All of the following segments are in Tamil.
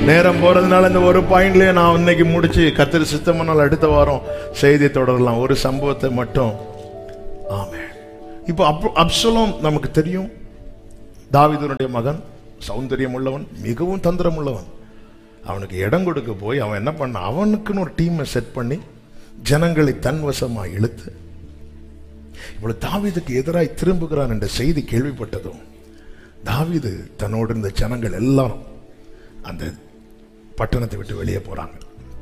நேரம் போறதுனால இந்த ஒரு பாயிண்ட்லயே நான் இன்னைக்கு முடிச்சு கத்திரி சித்தமனால் அடுத்த வாரம் செய்தி தொடரலாம் ஒரு சம்பவத்தை மட்டும் ஆமே இப்போ அப் அப்சலோம் நமக்கு தெரியும் தாவீதுனுடைய மகன் சௌந்தரியம் உள்ளவன் மிகவும் தந்திரம் உள்ளவன் அவனுக்கு இடம் கொடுக்க போய் அவன் என்ன பண்ண அவனுக்குன்னு ஒரு டீமை செட் பண்ணி ஜனங்களை தன்வசமா இழுத்து இவ்வளவு தாவீதுக்கு எதிராய் திரும்புகிறான் என்ற செய்தி கேள்விப்பட்டதும் தாவீது தன்னோடு இருந்த ஜனங்கள் எல்லாரும் அந்த பட்டணத்தை விட்டு வெளியே போறாங்க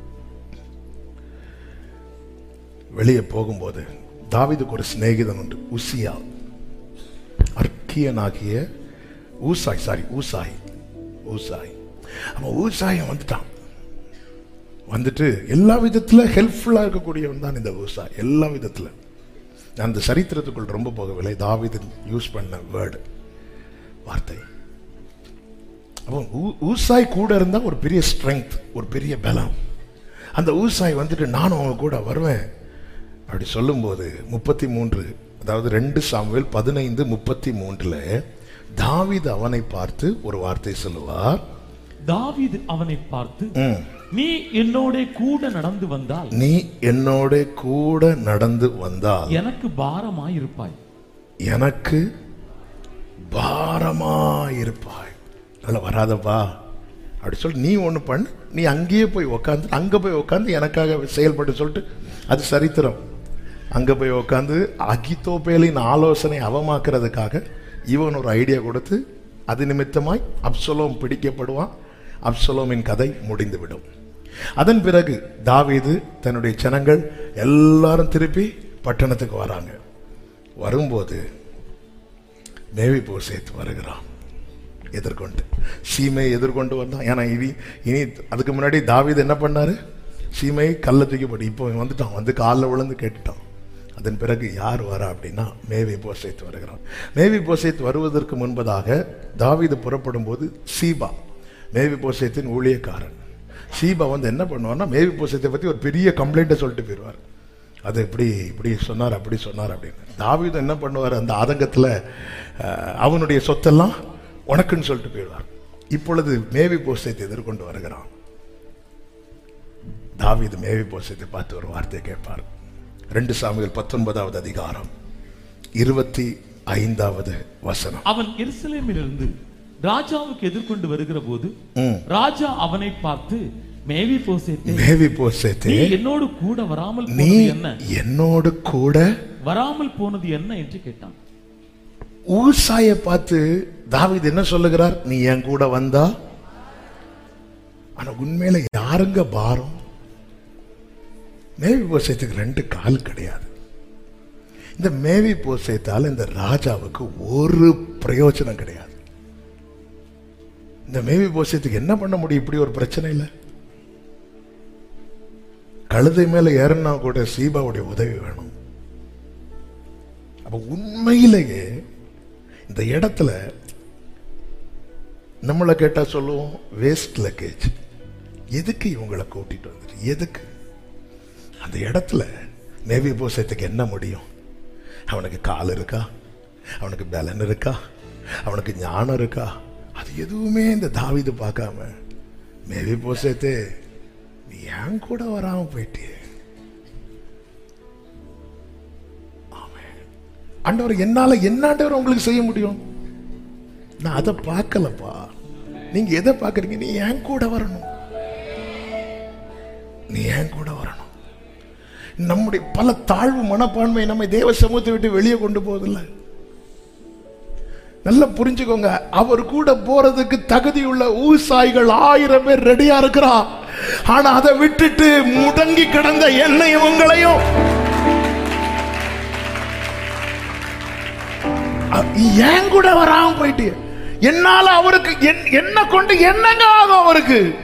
வெளியே போகும்போது தாவீதுக்கு ஒரு சிநேகிதன் உண்டு உசியா அர்க்கியனாகிய ஊசாய் சாரி ஊசாய் ஊசாய் அவன் ஊசாயம் வந்துட்டான் வந்துட்டு எல்லா விதத்துல ஹெல்ப்ஃபுல்லா இருக்கக்கூடியவன் தான் இந்த ஊசாய் எல்லா விதத்துல நான் அந்த சரித்திரத்துக்குள் ரொம்ப போகவில்லை தாவீது யூஸ் பண்ண வேர்டு வார்த்தை அவன் ஊ- ஊசாய் கூட இருந்தா ஒரு பெரிய ஸ்ட்ரெங்க் ஒரு பெரிய பலம் அந்த ஊசாய் வந்துட்டு நானும் அவங்க கூட வருவேன் அப்படி சொல்லும்போது முப்பத்தி மூன்று அதாவது ரெண்டு சாமுவேல் பதினைந்து முப்பத்தி மூன்றுல தாவீது அவனை பார்த்து ஒரு வார்த்தை சொல்லுவார் தாவீது அவனை பார்த்து ம், நீ என்னோட கூட நடந்து வந்தால் நீ என்னோட கூட நடந்து வந்தால் எனக்கு பாரமாயிருப்பாய் எனக்கு பாரமாயிருப்பாய் நல்ல வராதப்பா அப்படி சொல்லி நீ ஒன்று பண்ணு நீ அங்கேயே போய் உக்காந்து அங்கே போய் உக்காந்து எனக்காக செயல்பட்டு சொல்லிட்டு அது சரித்திரம் அங்கே போய் உக்காந்து அகித்தோபேலின் ஆலோசனை அவமாக்குறதுக்காக இவன் ஒரு ஐடியா கொடுத்து அது நிமித்தமாய் அப்சலோம் பிடிக்கப்படுவான் அப்சலோமின் கதை முடிந்துவிடும் அதன் பிறகு தாவீது தன்னுடைய ஜனங்கள் எல்லாரும் திருப்பி பட்டணத்துக்கு வராங்க வரும்போது மேவி போசேத் வருகிறான் எதிர்கொண்டு சீமையை எதிர்கொண்டு வந்தான் ஏன்னா இனி இனி அதுக்கு முன்னாடி தாவீது என்ன பண்ணாரு சீமை கல்ல தூக்கி போட்டு இப்போ இவன் வந்துட்டான் வந்து காலில் விழுந்து கேட்டுட்டான் அதன் பிறகு யார் வரா அப்படின்னா மேவி போசேத் வருகிறான் மேவி போசேத் வருவதற்கு முன்பதாக தாவீது புறப்படும் போது சீபா மேவி போசேத்தின் ஊழியக்காரன் சீபா வந்து என்ன பண்ணுவார்னா மேவி போசேத்தை பற்றி ஒரு பெரிய கம்ப்ளைண்ட்டை சொல்லிட்டு போயிடுவார் அது இப்படி இப்படி சொன்னார் அப்படி சொன்னார் அப்படின்னு தாவீது என்ன பண்ணுவார் அந்த ஆதங்கத்தில் அஹ், அவனுடைய சொத்தெல்லாம் உனக்குன்னு சொல்லிட்டு போயிடுவார் இப்பொழுது மேவி போசத்தை எதிர்கொண்டு வருகிறான் தாவீது மேவி போசத்தை பார்த்து ஒரு வார்த்தையை கேட்பார் ரெண்டு சாமிகள் பத்தொன்பதாவது அதிகாரம் இருபத்தி ஐந்தாவது வசனம் அவன் எருசலேமிலிருந்து ராஜாவுக்கு எதிர்கொண்டு வருகிற போது ம். ராஜா அவனை பார்த்து மேவி போசேத்தே மேவி போசத்தை நீ என்னோடு கூட வராமல் நீ போனது என்ன என்னோடு கூட வராமல் போனது என்ன என்று கேட்டான் ஊசாய பார்த்து தாவீது என்ன சொல்லுகிறார் நீ என் கூட வந்தா ஆனா உண்மையில யாருங்க பாரம் மேவி போசத்துக்கு ரெண்டு கால் கிடையாது இந்த மேவி போசத்தால் இந்த ராஜாவுக்கு ஒரு பிரயோஜனம் கிடையாது இந்த மேவி போசத்துக்கு என்ன பண்ண முடியும் இப்படி ஒரு பிரச்சனை இல்லை கழுதை மேல ஏறினா கூட சீபாவுடைய உதவி வேணும் அப்ப உண்மையிலேயே இந்த இடத்துல நம்மளை கேட்டா சொல்லுவோம் வேஸ்ட் லக்கேஜ் எதுக்கு இவங்களை கூட்டிட்டு வந்துட்டு எதுக்கு அந்த இடத்துல நேவி போசத்துக்கு என்ன முடியும் அவனுக்கு கால் இருக்கா அவனுக்கு பலன் இருக்கா அவனுக்கு ஞானம் இருக்கா அது எதுவுமே இந்த தாவீது பார்க்காம மேவி போசத்தே நீ ஏன் கூட வராம போயிட்டியே ஆண்டவர் என்னால என்ன ஆண்டவர் உங்களுக்கு செய்ய முடியும் நான் அதை பார்க்கலப்பா நீங்க எதை பார்க்கறீங்க நீ ஏன் கூட வரணும் நீ ஏன் கூட வரணும் நம்முடைய பல தாழ்வு மனப்பான்மை நம்மை தேவ சமூகத்தை விட்டு வெளியே கொண்டு போவதில்லை நல்லா புரிஞ்சுக்கோங்க அவர் கூட போறதுக்கு தகுதியுள்ள ஊசாய்கள் ஆயிரம் பேர் ரெடியா இருக்கிறா ஆனா அதை விட்டுட்டு முடங்கி கிடந்த என்னையும் உங்களையும் அ- ஏன் கூட வராம போயிட்டு என்னால அவருக்கு என்- என்ன கொண்டு என்னங்க ஆகும் அவருக்கு